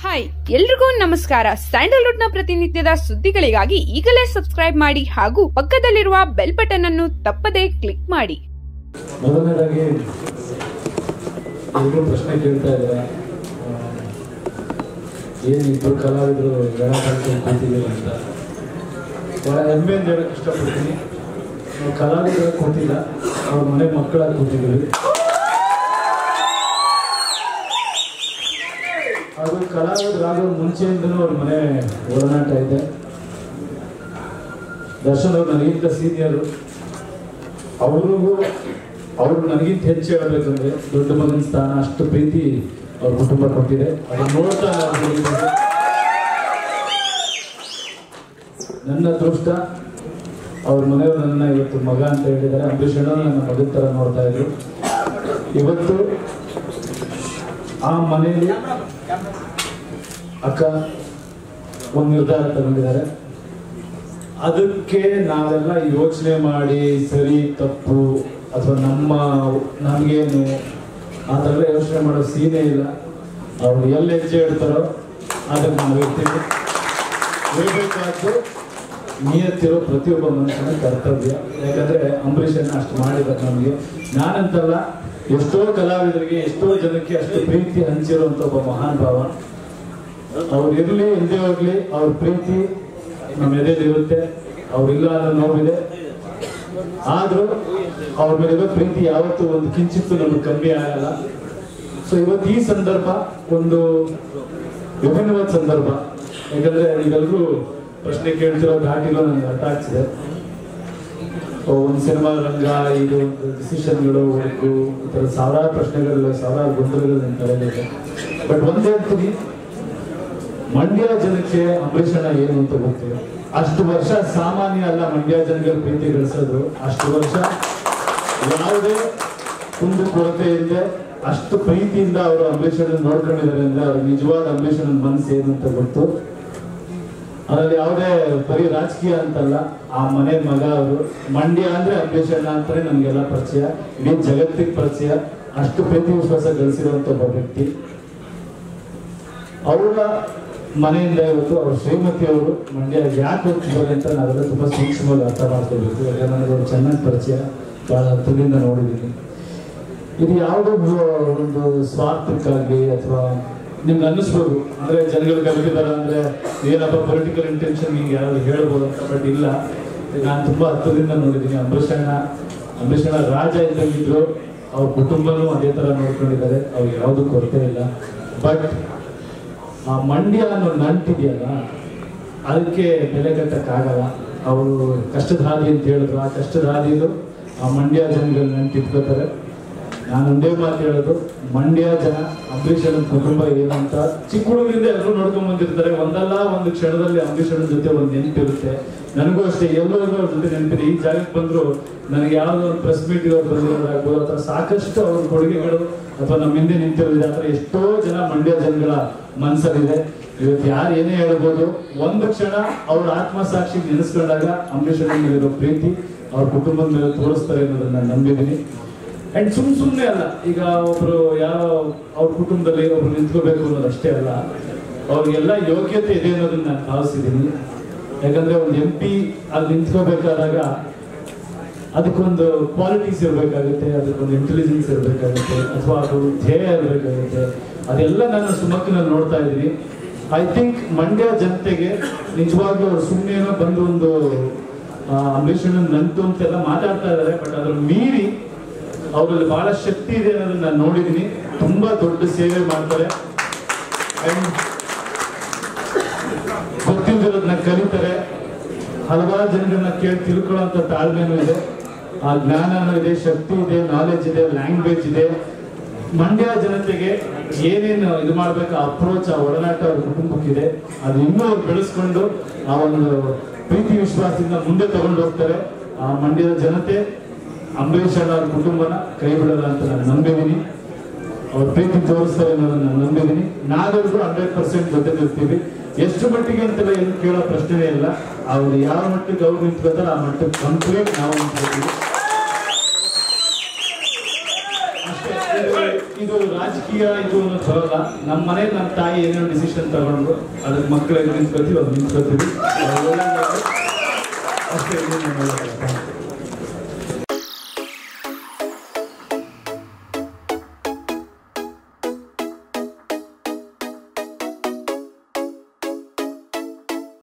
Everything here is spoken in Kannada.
ಹಾಯ್ ಎಲ್ರಿಗೂ ನಮಸ್ಕಾರ ಸ್ಯಾಂಡಲ್ವುಡ್ ನ ಪ್ರತಿನಿತ್ಯದ ಸುದ್ದಿಗಳಿಗಾಗಿ ಈಗಲೇ ಸಬ್ಸ್ಕ್ರೈಬ್ ಮಾಡಿ ಹಾಗೂ ಪಕ್ಕದಲ್ಲಿರುವ ಬೆಲ್ ಬಟನ್ ಅನ್ನು ತಪ್ಪದೇ ಕ್ಲಿಕ್ ಮಾಡಿ ಮೊದಲನೇದಾಗಿ ಎಲ್ಲರೂ ಪ್ರಶ್ನೆ ಕೇಳ್ತಾ ಇದ್ದಾರೆ ಏನು ಇಬ್ಬರು ಕಲಾವಿದರು ಗಣ ಕಳ್ಕೊಂಡು ಕೂತಿದ್ದೀರ ಅಂತ ಭಾಳ ಹೆಮ್ಮೆಯಿಂದ ಹೇಳಕ್ಕೆ ಇಷ್ಟಪಡ್ತೀನಿ ನಾವು ಕಲಾವಿದರಾಗಿ ಕೂತಿಲ್ಲ ಅವ್ರ ಮನೆ ಮಕ್ಕಳಾಗಿ ಕೂತಿದ್ದೀವಿ ಅದು ಕಲಾವಿದರಾಗೋ ಮುಂಚೆಯಿಂದನೂ ಅವ್ರ ಮನೆ ಒಡನಾಟ ಇದೆ ದರ್ಶನ್ ಅವ್ರು ನನಗಿಂತ ಸೀನಿಯರು ಅವ್ರಿಗೂ ಅವ್ರು ನನಗಿಂತ ಹೆಚ್ಚು ಹೇಳ್ಬೇಕಂದ್ರೆ ದೊಡ್ಡ ಮಗನ ಸ್ಥಾನ ಅಷ್ಟು ಪ್ರೀತಿ ಅವ್ರ ಕುಟುಂಬ ಕೊಟ್ಟಿದೆ ಅದನ್ನ ನೋಡ್ತಾ ನಾನು ಬೆಳೀತಿದ್ದೆ. ನನ್ನ ಅದೃಷ್ಟ ಅವ್ರ ಮನೆಯವರು ನನ್ನ ಇವತ್ತು ಮಗ ಅಂತ ಹೇಳಿದ್ದಾರೆ ಅಂಬರೀಷ್ ಅಣ್ಣ ನನ್ನ ಮಗನ ಥರ ನೋಡ್ತಾ ಇದ್ರು ಇವತ್ತು ಆ ಮನೆಯಲ್ಲಿ ಅಕ್ಕ ಒಂದು ನಿರ್ಧಾರ ತಗೊಂಡಿದ್ದಾರೆ ಅದಕ್ಕೆ ನಾವೆಲ್ಲ ಯೋಚನೆ ಮಾಡಿ ಸರಿ ತಪ್ಪು ಅಥವಾ ನಮ್ಮ ನಮಗೇನು ಆ ಥರ ಎಲ್ಲ ಯೋಚನೆ ಮಾಡೋ ಸೀನೇ ಇಲ್ಲ ಅವ್ರು ಎಲ್ಲಿ ಹೆಜ್ಜೆ ಇಡ್ತಾರೋ ಅದಕ್ಕೆ ನಾವು ಇರ್ತೀವಿ ಇರಬೇಕಾದ್ದು ನಿಯತ್ತಿರೋ ಪ್ರತಿಯೊಬ್ಬ ಮನುಷ್ಯನ ಕರ್ತವ್ಯ ಯಾಕಂದ್ರೆ ಅಂಬರೀಷನ್ನ ಅಷ್ಟು ಮಾಡಿದ್ದಾರೆ ನಮಗೆ ನಾನಂತಲ್ಲ ಎಷ್ಟೋ ಕಲಾವಿದರಿಗೆ ಎಷ್ಟೋ ಜನಕ್ಕೆ ಅಷ್ಟು ಪ್ರೀತಿ ಹಂಚಿರುವಂತ ಒಬ್ಬ ಮಹಾನ್ ಭಾವ ಅವ್ರು ಇರ್ಲಿ ಇಲ್ಲದೆ ಹೋಗ್ಲಿ ಅವ್ರ ಪ್ರೀತಿ ನಮ್ಮ ಎದೆಯಲ್ಲಿ ಇರುತ್ತೆ ಅವ್ರಿಲ್ಲ ಅನ್ನೋ ನೋವಿದೆ ಆದ್ರೂ ಅವ್ರ ಮೇಲೆ ಇರೋ ಪ್ರೀತಿ ಯಾವತ್ತೂ ಒಂದು ಕಿಂಚಿತ್ತು ನಮ್ಗೆ ಕಮ್ಮಿ ಆಗಲ್ಲ ಸೊ ಇವತ್ತು ಈ ಸಂದರ್ಭ ಒಂದು ವಿಭಿನ್ನವಾದ ಸಂದರ್ಭ ಯಾಕಂದ್ರೆ ನೀವೆಲ್ಲರೂ ಪ್ರಶ್ನೆ ಕೇಳ್ತಿರೋ ಘಾಟಿಗಳು ನನಗೆ ಅರ್ಥ ಆಗ್ತಿದೆ ಸೊ ಒಂದು ಸಿನಿಮಾ ರಂಗ ಇದು ಡಿಸಿಷನ್ಗಳು ವರ್ಕು ಈ ಥರ ಸಾವಿರಾರು ಪ್ರಶ್ನೆಗಳು ಸಾವಿರಾರು ಗೊಂದಲಗಳು ನನ್ನ ತಲೆಯಲ್ಲಿದೆ ಬಟ್ ಒಂದ್ ಹೇಳ್ತೀನಿ ಮಂಡ್ಯ ಜನಕ್ಕೆ ಅಂಬರೀಷ್ ಅಣ್ಣ ಏನು ಅಂತ ಗೊತ್ತಿಲ್ಲ ಅಷ್ಟು ವರ್ಷ ಸಾಮಾನ್ಯ ಅಲ್ಲ ಮಂಡ್ಯ ಜನಗಳ ಪ್ರೀತಿ ಗಳಿಸೋದು ಅಷ್ಟು ವರ್ಷ ಯಾವುದೇ ಕುಂದು ಕೊರತೆ ಇಲ್ಲದೆ ಅಷ್ಟು ಪ್ರೀತಿಯಿಂದ ಅವರು ಅಂಬರೀಷ್ ಅಣ್ಣ ನೋಡ್ಕೊಂಡಿದ್ದಾರೆ ಅಂದ್ರೆ ಅವ್ರ ನಿಜವಾದ ಅಂಬರೀಷ್ ಅಣ್ಣನ ಮನಸ್ಸು ಏನು ಅಂತ ಗೊತ್ತು ಅದರಲ್ಲಿ ಯಾವುದೇ ಬರೀ ರಾಜಕೀಯ ಅಂತಲ್ಲ ಆ ಮನೆ ಮಗ ಅವರು ಮಂಡ್ಯ ಅಂದ್ರೆ ಅಂಬರೀಷ್ ಅಣ್ಣ ಅಂತಾನೆ ನಮ್ಗೆಲ್ಲ ಪರಿಚಯ ಇಡೀ ಜಗತ್ತಿಗೆ ಪರಿಚಯ ಅಷ್ಟು ಪ್ರೀತಿ ವಿಶ್ವಾಸ ಗಳಿಸಿರುವಂತ ಒಬ್ಬ ವ್ಯಕ್ತಿ ಅವರ ಮನೆಯಿಂದ ಇವತ್ತು ಅವ್ರ ಶ್ರೀಮತಿ ಅವರು ಮಂಡ್ಯ ಯಾಕೆ ಹೋಗ್ತಿದ್ದಾರೆ ಅಂತ ನಾವೆಲ್ಲ ತುಂಬಾ ಸೂಕ್ಷ್ಮವಾಗಿ ಅರ್ಥ ಮಾಡ್ಕೋಬೇಕು ಯಾಕಂದ್ರೆ ನನಗೆ ಅವ್ರು ಚೆನ್ನಾಗಿ ಪರಿಚಯ ಬಹಳ ಹತ್ತಿರದಿಂದ ನೋಡಿದ್ದೀನಿ ಇದು ಯಾವುದೋ ಒಂದು ಸ್ವಾರ್ಥಕ್ಕಾಗಿ ಅಥವಾ ನಿಮ್ಗೆ ಅನ್ನಿಸ್ಬೋದು ಅಂದ್ರೆ ಜನಗಳು ಕಲಿತಿದಾರ ಅಂದ್ರೆ ಏನಪ್ಪ ಪೊಲಿಟಿಕಲ್ ಇಂಟೆನ್ಷನ್ ಹಿಂಗೆ ಯಾರು ಹೇಳ್ಬೋದು ಅಂತ ಬಟ್ ಇಲ್ಲ ನಾನು ತುಂಬಾ ಹತ್ತಿರದಿಂದ ನೋಡಿದ್ದೀನಿ ಅಂಬರೀಷ್ ಅಣ್ಣ ಅಂಬರೀಷ್ ಅಣ್ಣ ರಾಜ ಇದ್ದಂಗಿದ್ರು ಅವ್ರ ಕುಟುಂಬನೂ ಅದೇ ತರ ನೋಡ್ಕೊಂಡಿದ್ದಾರೆ ಅವ್ರಿಗೆ ಯಾವುದು ಕೊರತೆ ಇಲ್ಲ ಬಟ್ ಆ ಮಂಡ್ಯ ಅನ್ನೋ ನಂಟಿದೆಯಲ್ಲ ಅದಕ್ಕೆ ಬೆಲೆ ಕಟ್ಟಕ್ಕಾಗಲ್ಲ ಅವರು ಕಷ್ಟದ ಹಾದಿ ಅಂತ ಹೇಳಿದ್ರು ಆ ಕಷ್ಟದ ಹಾದಿಲು ಆ ಮಂಡ್ಯ ಜನಗಳು ನಂಟಿಟ್ಕೋತಾರೆ ನಾನು ಒಂದೇ ಮಾತು ಹೇಳೋದು ಮಂಡ್ಯ ಜನ ಅಂಬರೀಷ್ ಅಣ್ಣನ ಕುಟುಂಬ ಏನಂತ ಚಿಕ್ಕ ಹುಡುಗರಿಂದ ಎಲ್ಲರೂ ನೋಡ್ಕೊಂಡ್ ಬಂದಿರ್ತಾರೆ ಒಂದಲ್ಲ ಒಂದು ಕ್ಷಣದಲ್ಲಿ ಅಂಬರೀಷ್ ಅಣ್ಣನ ಜೊತೆ ಒಂದು ನೆನಪಿರುತ್ತೆ ನನಗೂ ಅಷ್ಟೇ ಎಲ್ಲೋ ಎಲ್ಲೋ ಅವ್ರ ಜೊತೆ ನೆನಪಿದೆ ಈ ಜಾಗಕ್ಕೆ ಬಂದ್ರು ನನಗೆ ಯಾವ್ದೋ ಒಂದು ಪ್ರೆಸ್ ಮೀಟ್ ಅವ್ರು ಬಂದಿರೋದಾಗ್ಬೋದು ಅಥವಾ ಸಾಕಷ್ಟು ಅವ್ರ ಕೊಡುಗೆಗಳು ಅಥವಾ ನಮ್ಮ ಹಿಂದೆ ನಿಂತಿರೋದಿದೆ ಆ ಥರ ಎಷ್ಟೋ ಜನ ಮಂಡ್ಯ ಜನಗಳ ಮನಸ್ಸಲ್ಲಿದೆ ಇವತ್ತು ಯಾರು ಏನೇ ಹೇಳ್ಬೋದು ಒಂದು ಕ್ಷಣ ಅವ್ರ ಆತ್ಮಸಾಕ್ಷಿ ನೆನೆಸ್ಕೊಂಡಾಗ ಅಂಬರೀಷ್ ಅಣ್ಣನ ಮೇಲಿರೋ ಪ್ರೀತಿ ಅವ್ರ ಕುಟುಂಬದ ಮೇಲೆ ತೋರಿಸ್ತಾರೆ ಅನ್ನೋದನ್ನ ನಾನು ನಂಬಿದ್ದೀನಿ ಅಂಡ್ ಸುಮ್ ಸುಮ್ನೆ ಅಲ್ಲ ಈಗ ಒಬ್ರು ಯಾರೋ ಅವ್ರ ಕುಟುಂಬದಲ್ಲಿ ಒಬ್ರು ನಿಂತ್ಕೋಬೇಕು ಅನ್ನೋದು ಅಷ್ಟೇ ಅಲ್ಲ ಅವ್ರಿಗೆಲ್ಲ ಯೋಗ್ಯತೆ ಇದೆ ಅನ್ನೋದನ್ನ ನಾನು ಭಾವಿಸಿದ್ದೀನಿ ಯಾಕಂದ್ರೆ ಒಂದು ಎಂ ಪಿ ಅಲ್ಲಿ ನಿಂತ್ಕೋಬೇಕಾದಾಗ ಅದಕ್ಕೊಂದು ಕ್ವಾಲಿಟೀಸ್ ಇರಬೇಕಾಗುತ್ತೆ ಅದಕ್ಕೊಂದು ಇಂಟೆಲಿಜೆನ್ಸ್ ಇರಬೇಕಾಗುತ್ತೆ ಅಥವಾ ಅದು ಧ್ಯೇಯ ಇರಬೇಕಾಗುತ್ತೆ ಅದೆಲ್ಲ ನಾನು ಸುಮಕ್ಕಿನಲ್ಲಿ ನೋಡ್ತಾ ಇದ್ದೀನಿ ಐ ಥಿಂಕ್ ಮಂಡ್ಯ ಜನತೆಗೆ ನಿಜವಾಗ್ಲೂ ಅವ್ರು ಸುಮ್ಮನೆ ಬಂದು ಒಂದು ಆ, ಅಂಬರೀಷ್ ಅಣ್ಣನ್ ನಂಟು ಅಂತೆಲ್ಲ ಮಾತಾಡ್ತಾ ಇದ್ದಾರೆ ಬಟ್ ಅದ್ರ ಮೀರಿ ಅವರಲ್ಲಿ ಬಹಳ ಶಕ್ತಿ ಇದೆ ಅನ್ನೋದನ್ನ ನಾನು ನೋಡಿದ್ದೀನಿ ತುಂಬಾ ದೊಡ್ಡ ಸೇವೆ ಮಾಡ್ತಾರೆ And ಗೊತ್ತಿಲ್ದಿರೋದನ್ನ ಕಲಿತಾರೆ ಹಲವಾರು ಜನರನ್ನ ಕೇಳಿ ತಿಳ್ಕೊಳ್ಳೋಂಥ ತಾಳ್ಮೆನೂ ಇದೆ ಆ ಜ್ಞಾನನೂ ಇದೆ ಶಕ್ತಿ ಇದೆ ನಾಲೆಜ್ ಇದೆ ಲ್ಯಾಂಗ್ವೇಜ್ ಇದೆ ಮಂಡ್ಯ ಜನತೆಗೆ ಏನೇನು ಇದು ಮಾಡ್ಬೇಕು ಅಪ್ರೋಚ್ ಆ ಒಡನಾಟ ಅವ್ರ ಕುಟುಂಬಕ್ಕಿದೆ ಅದು ಇನ್ನೂ ಅವ್ರು ಬೆಳೆಸ್ಕೊಂಡು ಆ ಒಂದು ಪ್ರೀತಿ ವಿಶ್ವಾಸದಿಂದ ಮುಂದೆ ತಗೊಂಡು ಹೋಗ್ತಾರೆ ಆ ಮಂಡ್ಯದ ಜನತೆ ಅಂಬರೀಷ್ ಅಣ್ಣ ಅವ್ರ ಕುಟುಂಬನ ಕೈ ಬಿಡಲ್ಲ ಅಂತ ನಾನು ನಂಬಿದ್ದೀನಿ ಅವ್ರ ಪ್ರೀತಿ ತೋರಿಸ್ತಾರೆ ಅನ್ನೋದನ್ನ ನಾನು ನಂಬಿದ್ದೀನಿ ನಾವೆಲ್ಲರೂ ಹಂಡ್ರೆಡ್ ಪರ್ಸೆಂಟ್ ಜೊತೆಲಿರ್ತೀವಿ ಎಷ್ಟು ಮಟ್ಟಿಗೆ ಅಂತೆಲ್ಲ ಏನು ಕೇಳೋ ಪ್ರಶ್ನೆನೇ ಇಲ್ಲ ಅವ್ರು ಯಾವ ಮಟ್ಟಿಗೆ ಅವ್ರು ನಿಂತ್ಕೋತಾರೆ ಆ ಮಟ್ಟಕ್ಕೆ ಕಂಪ್ಲೀಟ್ ನಾವು ನಿಂತ್ಕೋತೀವಿ ಅಷ್ಟೇ ಇದು- ಇದು ರಾಜಕೀಯ ಇದು ಅನ್ನೋದು ಬರಲ್ಲ ನಮ್ಮ ಮನೇಲಿ ನಮ್ಮ ತಾಯಿ ಏನೇನೋ ಡಿಸಿಷನ್ ತಗೊಂಡ್ರು ಅದಕ್ಕೆ ಮಕ್ಕಳಿಗೆ ನಿಂತ್ಕೊತೀವಿ ಅದು ನಿಂತ್ಕೊತೀವಿ ಅಷ್ಟೇ ಇನ್ನೇನು ಹೇಳೋದಿಲ್ಲ.